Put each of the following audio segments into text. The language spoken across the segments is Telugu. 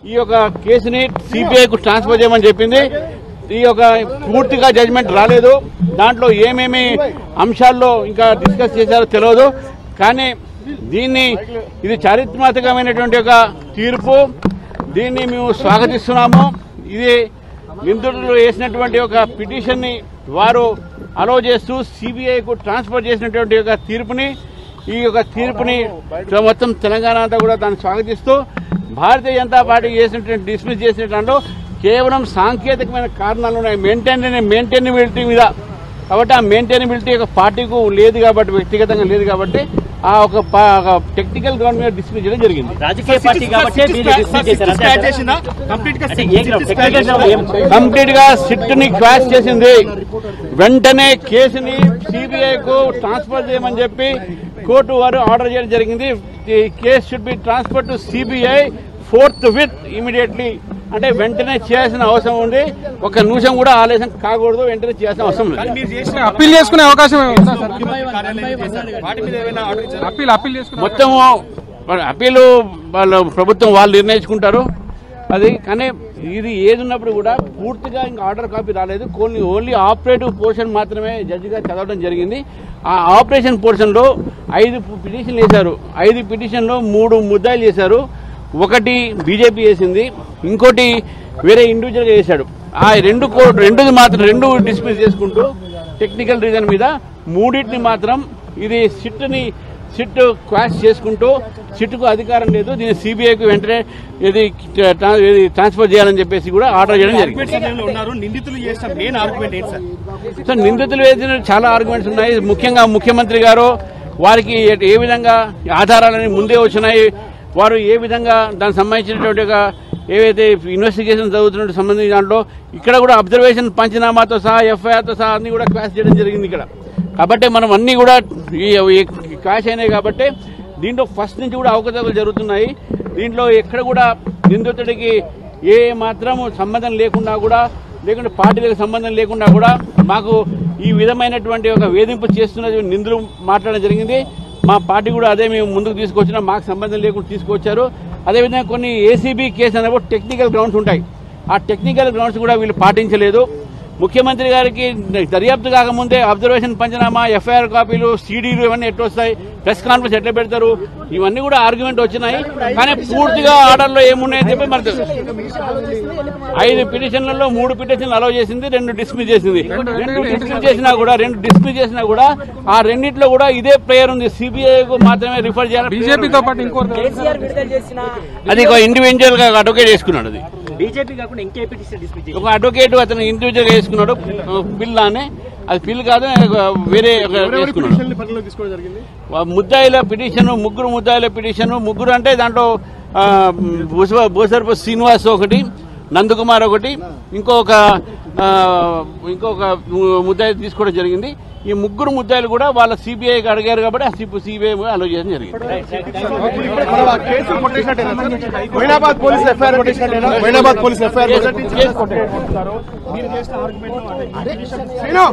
ఈ యొక్క కేసుని సిబిఐకు ట్రాన్స్ఫర్ చేయమని చెప్పింది ఈ యొక్క పూర్తిగా జడ్జిమెంట్ రాలేదు దాంట్లో ఏమేమి అంశాల్లో ఇంకా డిస్కస్ చేశారో తెలియదు కానీ దీన్ని ఇది చారిత్రాత్మకమైనటువంటి ఒక తీర్పు దీన్ని మేము స్వాగతిస్తున్నాము ఇది నిందితులు వేసినటువంటి ఒక పిటిషన్ ని వారు అలో చేస్తూ సిబిఐకు ట్రాన్స్ఫర్ చేసినటువంటి ఒక తీర్పుని ఈ యొక్క తీర్పుని మొత్తం తెలంగాణ అంతా కూడా దాన్ని స్వాగతిస్తూ భారతీయ జనతా పార్టీ చేసినటువంటి డిస్మిస్ చేసిన దాంట్లో కేవలం సాంకేతికమైన కారణాలు ఉన్నాయి మెయింటైన్ మెయింటైనబిలిటీ మీద కాబట్టి ఆ మెయింటైనబిలిటీ ఒక పార్టీకు లేదు కాబట్టి వ్యక్తిగతంగా లేదు కాబట్టి ఆ ఒక టెక్నికల్ గ్రౌండ్ మీద డిస్మిస్ చేయడం జరిగింది రాజకీయ పార్టీ కాబట్టి మీరు డిస్మిస్ చేశారు అంతే అంటారా? అంటే ఏ గ్రౌండ్? టెక్నికల్ గ్రౌండ్ ఏం? కంప్లీట్ గా సిట్ ని క్వాష్ చేసింది వెంటనే కేసుని సిబిఐకు ట్రాన్స్ఫర్ చేయమని చెప్పి కోర్టు వారు ఆర్డర్ చేయడం జరిగింది ఈ కేసు should be transfer to CBI forthwith immediately అంటే వెంటనే చేయాల్సిన అవసరం ఉంది ఒక నిమిషం కూడా ఆలస్యం కాకూడదు వెంటనే చేయాల్సిన అవసరం ఉంది అప్పీల్ చేసుకునే అవకాశం ఉందా సార్ అప్పీల్ అప్పీల్ చేసుకునే మొత్తం అప్పీలు వాళ్ళు ప్రభుత్వం వాళ్ళు నిర్ణయించుకుంటారు అది కానీ ఇది ఏది ఉన్నప్పుడు కూడా పూర్తిగా ఇంకా ఆర్డర్ కాపీ రాలేదు కొన్ని ఓన్లీ ఆపరేటివ్ పోర్షన్ మాత్రమే జడ్జిగా చదవడం జరిగింది ఆ ఆపరేషన్ పోర్షన్లో ఐదు పిటిషన్లు వేశారు ఐదు పిటిషన్లో మూడు ముద్దాయిలు చేశారు ఒకటి బీజేపీ వేసింది ఇంకోటి వేరే ఇండివిజువల్గా వేశాడు ఆ రెండు కో రెండుది మాత్రం రెండు డిస్మిస్ చేసుకుంటూ టెక్నికల్ రీజన్ మీద మూడింటిని మాత్రం ఇది సిట్ని సిట్ క్వాష్ చేసుకుంటూ సిట్కు అధికారం లేదు దీన్ని సిబిఐకి వెంటనే ఇది ట్రా- ఇది ట్రాన్స్ఫర్ చేయాలని చెప్పేసి కూడా ఆర్డర్ చేయడం జరిగింది ఉన్నారు నిందితులు చేసిన మెయిన్ ఆర్గ్యుమెంట్ ఏంటి సార్ సో నిందితులు వేసిన చాలా ఆర్గ్యుమెంట్స్ ఉన్నాయి ముఖ్యంగా ముఖ్యమంత్రి గారు వారికి ఏ- ఏ విధంగా ఆధారాలని ముందే వచ్చినాయి వారు ఏ విధంగా దానికి సంబంధించినటువంటి ఒక ఏవైతే ఇన్వెస్టిగేషన్ జరుగుతున్నట్టు సంబంధించిన దాంట్లో ఇక్కడ కూడా అబ్జర్వేషన్ పంచనామాతో సహా ఎఫ్ఐఆర్తో సహా అన్ని కూడా క్వాష్ చేయడం జరిగింది ఇక్కడ కాబట్టి మనం అన్ని కూడా ఈ ఈ క్వాష్ అయినాయి కాబట్టి దీంట్లో ఫస్ట్ నుంచి కూడా అవకతవకలు జరుగుతున్నాయి దీంట్లో ఎక్కడ కూడా నిందితుడికి ఏ మాత్రం సంబంధం లేకుండా కూడా లేకుంటే పార్టీలకు సంబంధం లేకుండా కూడా మాకు ఈ విధమైనటువంటి ఒక వేధింపు చేస్తున్నది నిందులు మాట్లాడడం జరిగింది మా పార్టీ కూడా అదే మేము ముందుకు తీసుకొచ్చినా మాకు సంబంధం లేకుండా తీసుకొచ్చారు అదేవిధంగా కొన్ని ఏసీబీ కేసు అనేప్పుడు టెక్నికల్ గ్రౌండ్స్ ఉంటాయి ఆ టెక్నికల్ గ్రౌండ్స్ కూడా వీళ్ళు పాటించలేదు ముఖ్యమంత్రి గారికి దర్యాప్తు కాకముందే అబ్జర్వేషన్ పంచనామా ఎఫ్ఐఆర్ కాపీలు సీడీలు ఇవన్నీ ఎట్లా వస్తాయి ప్రెస్ కాన్ఫరెన్స్ ఎట్లా పెడతారు ఇవన్నీ కూడా ఆర్గ్యుమెంట్ వచ్చినాయి కానీ పూర్తిగా ఆర్డర్లో ఏమున్నాయని చెప్పి మరి తెలుసు. ఐదు పిటిషన్లలో మూడు పిటిషన్లు అలౌ చేసింది రెండు డిస్మిస్ చేసింది రెండు డిస్మిస్ చేసినా కూడా రెండు డిస్మిస్ చేసినా కూడా ఆ రెండిట్లో కూడా ఇదే ప్రేయర్ ఉంది సిబిఐకు మాత్రమే రిఫర్ చేయాలి బీజేపీతో పాటు ఇంకోటి కేసీఆర్ విడుదల చేసిన అది ఒక ఇండివిజువల్ గా అడ్వకేట్ చేసుకున్నాడు అది బీజేపీ కాకుండా ఇంకే పిటిషన్ డిస్మిస్ చేసి ఒక అడ్వకేట్ అతను ఇండివిజువల్ గా వేసుకున్నాడు బిల్ అని అది బిల్ కాదు వేరే ఒక వేసుకున్నాడు పరిగణలోకి తీసుకోవడం జరిగింది వా- ముద్దాయిల పిటిషన్ ముగ్గురు ముద్దాయిల పిటిషన్ ముగ్గురు అంటే దాంట్లో ఆ, బోస- బోసరపు శ్రీనివాస్ ఒకటి నందకుమార్ ఒకటి ఇంకొక ఆ, ఇంకొక ము- ముద్దాయి తీసుకోవడం జరిగింది ఈ ముగ్గురు ముద్దాయిలు కూడా వాళ్ళ సిబిఐకి అడిగారు కాబట్టి ఆ సిబిఐ అలో చేయడం జరిగింది మనం ఆ కేసు కొట్టేసినట్టేనా సార్? మొయినాబాద్ పోలీసులు ఎఫ్ఐఆర్ కొట్టేసినట్టేనా మొయినాబాద్ పోలీసులు ఎఫ్ఐఆర్ శ్రీను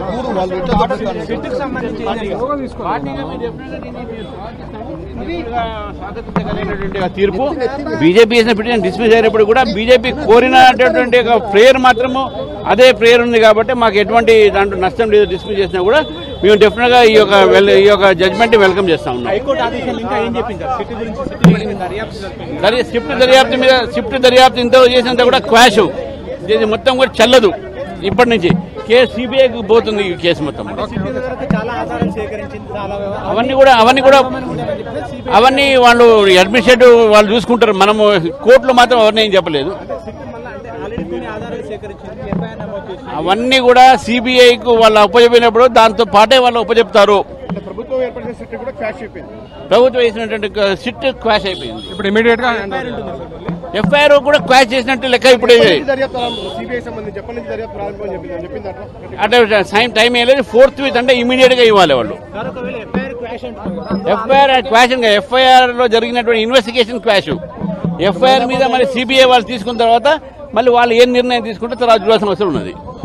పార్టీగా మీరు ఎప్పుడైనా దీన్ని మీరు స్వాగతిస్తాము. స్వాగతించగలిగినటువంటి ఒక తీర్పు బీజేపీ చేసిన పిటిషన్ డిస్మిస్ అయినప్పుడు కూడా బీజేపీ కోరినటువంటి ఒక ప్రేయర్ మాత్రము అదే ప్రేయర్ ఉంది కాబట్టి మాకు ఎటువంటి దాంట్లో నష్టం లేదు డిస్మిస్ చేసినా కూడా మేము డెఫినెట్ గా ఈ యొక్క వెల్- ఈ యొక్క జడ్జ్మెంట్ వెల్కమ్ చేస్తా ఉన్నాం హైకోర్టు ఆదేశాలు ఇంకా ఏం చెప్పింది సార్ సిటీ గురించి సిటీ గురించి దర్యాప్తు జరిపింది. దర్యా స్విఫ్ట్ దర్యాప్తు మీద స్విఫ్ట్ దర్యాప్తు ఇంత చేసినంత కూడా క్వాష్ ఇది మొత్తం కూడా చెల్లదు ఇప్పటి నుంచి కేసు సిబిఐకి పోతుంది ఈ కేసు మొత్తం కూడా. చాలా ఆధారాలు సేకరించింది చాలా అవన్నీ కూడా అవన్నీ కూడా అవన్నీ వాళ్ళు అడ్మినిస్ట్రేటివ్ వాళ్ళు చూసుకుంటారు మనము కోర్టులో మాత్రం ఎవరిని ఏం చెప్పలేదు అంటే ఆల్రెడీ కొన్ని ఆధారాలు సేకరించింది ఎఫ్ఐఆర్ నమోదు చేసి అవన్నీ కూడా సిబిఐకు వాళ్ళు అప్పచెప్పినప్పుడు దాంతో పాటే వాళ్ళు అప్పచెప్తారు అంటే ప్రభుత్వం ఏర్పడిన సిటీ కూడా క్రాష్ అయిపోయింది ప్రభుత్వం వేసినటువంటి సిట్ క్వాష్ అయిపోయింది ఇప్పుడు ఇమీడియట్ గా ఎఫ్ఐఆర్ కూడా క్వాష్ చేసినట్టు లెక్క ఇప్పుడు ఇది. దర్యాప్తు ప్రారంభం సిబిఐ సంబంధించి ఎప్పటి నుంచి దర్యాప్తు ప్రారంభం అని చెప్పింది చెప్పింది అట్లా అంటే టైం టైం ఏం లేదు ఫోర్త్ వీక్ అంటే ఇమీడియట్ గా ఇవ్వాలి వాళ్ళు సార్ ఒకవేళ ఎఫ్ఐఆర్ క్రాష్ అంటే ఎఫ్ఐఆర్ క్వాష్ ఎఫ్ఐఆర్ లో జరిగినటువంటి ఇన్వెస్టిగేషన్ క్వాష్ ఎఫ్ఐఆర్ మీద మరి సిబిఐ వాళ్ళు తీసుకున్న తర్వాత మళ్ళీ వాళ్ళు ఏం నిర్ణయం తీసుకుంటే తర్వాత చూడాల్సిన అవసరం ఉన్నది